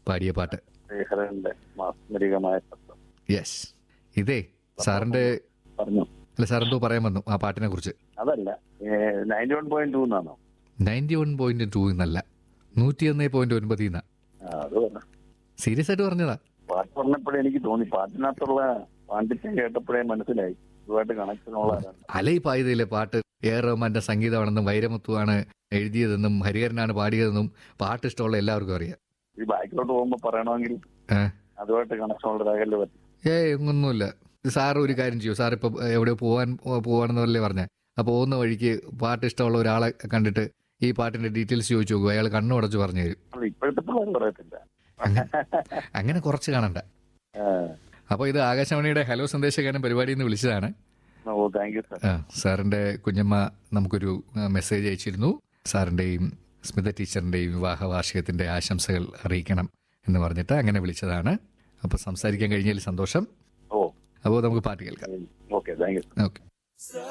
പാടിയ പാട്ട് ശ്രീഹരന്റെ മാസ്മരികമായ ശബ്ദം യെസ് ഇതേ സാറിന്റെ പറഞ്ഞു അല്ല സാർ എന്തോ പറയാൻ വന്നു ആ പാട്ടിനെ കുറിച്ച് അതല്ല നയൻറ്റി വൺ പോയിന്റ് ടു എന്നാണോ നയൻറ്റി വൺ പോയിന്റ് ടു എന്നല്ല നൂറ്റി ഒന്ന് പോയിന്റ് ഒൻപതിൽ നിന്നാ ആ, അത് പറഞ്ഞു സീരിയസ് ആയിട്ട് പറഞ്ഞതാ പാട്ട് പറഞ്ഞപ്പോഴേ എനിക്ക് തോന്നി പാട്ടിനകത്തുള്ള പാണ്ഡിത്യം കേട്ടപ്പോഴേ മനസ്സിലായി ഇതുമായിട്ട് കണക്ഷൻ ഉള്ളതാണ് അലയിപ്പായതിലെ പാട്ട് എ ആർ റഹ്മാന്റെ സംഗീതമാണെന്നും വൈരമുത്തുവാണ് എഴുതിയതെന്നും ഹരിഹരനാണ് പാടിയതെന്നും പാട്ട് ഇഷ്ടമുള്ള എല്ലാവർക്കും അറിയാം ഈ ബാക്കിലോട്ട് പോകുമ്പോ പറയണമെങ്കിൽ ഏ? അതുമായിട്ട് കണക്ഷൻ ഉള്ള രാഗല്ലേ പറ്റും ഏ ഒന്നുമില്ല സാർ ഒരു കാര്യം ചെയ്യൂ സാർ ഇപ്പൊ എവിടെ പോവാൻ പോവാണെന്നല്ലേ പറഞ്ഞേ ആ പോകുന്ന വഴിക്ക് പാട്ട് ഇഷ്ടമുള്ള ഒരാളെ കണ്ടിട്ട് ഈ പാട്ടിന്റെ ഡീറ്റെയിൽസ് ചോദിച്ചു നോക്കൂ അയാൾ കണ്ണു അടച്ച് പറഞ്ഞു തരും അത് ഇപ്പോഴത്തെ പിള്ളേർ പറയത്തില്ല അങ്ങനെ കുറച്ച് കാണണ്ട ആ. അപ്പോൾ ഇത് ആകാശവാണിയുടെ ഹലോ സന്ദേശകാരൻ പരിപാടിയിൽ നിന്ന് വിളിച്ചതാണ് ഓ താങ്ക് യു സാർ ആ, സാറിന്റെ കുഞ്ഞമ്മ നമുക്കൊരു ആ, മെസ്സേജ് അയച്ചിരുന്നു സാറിന്റെയും സ്മിത ടീച്ചറിന്റെയും വിവാഹ വാർഷികത്തിന്റെ ആശംസകൾ അറിയിക്കണം എന്ന് പറഞ്ഞിട്ട് അങ്ങനെ വിളിച്ചതാണ് അപ്പോൾ സംസാരിക്കാൻ കഴിഞ്ഞതിൽ സന്തോഷം ഓ അപ്പോൾ നമുക്ക് പാട്ട് കേൾക്കാം ഓക്കെ താങ്ക് യു ഓക്കെ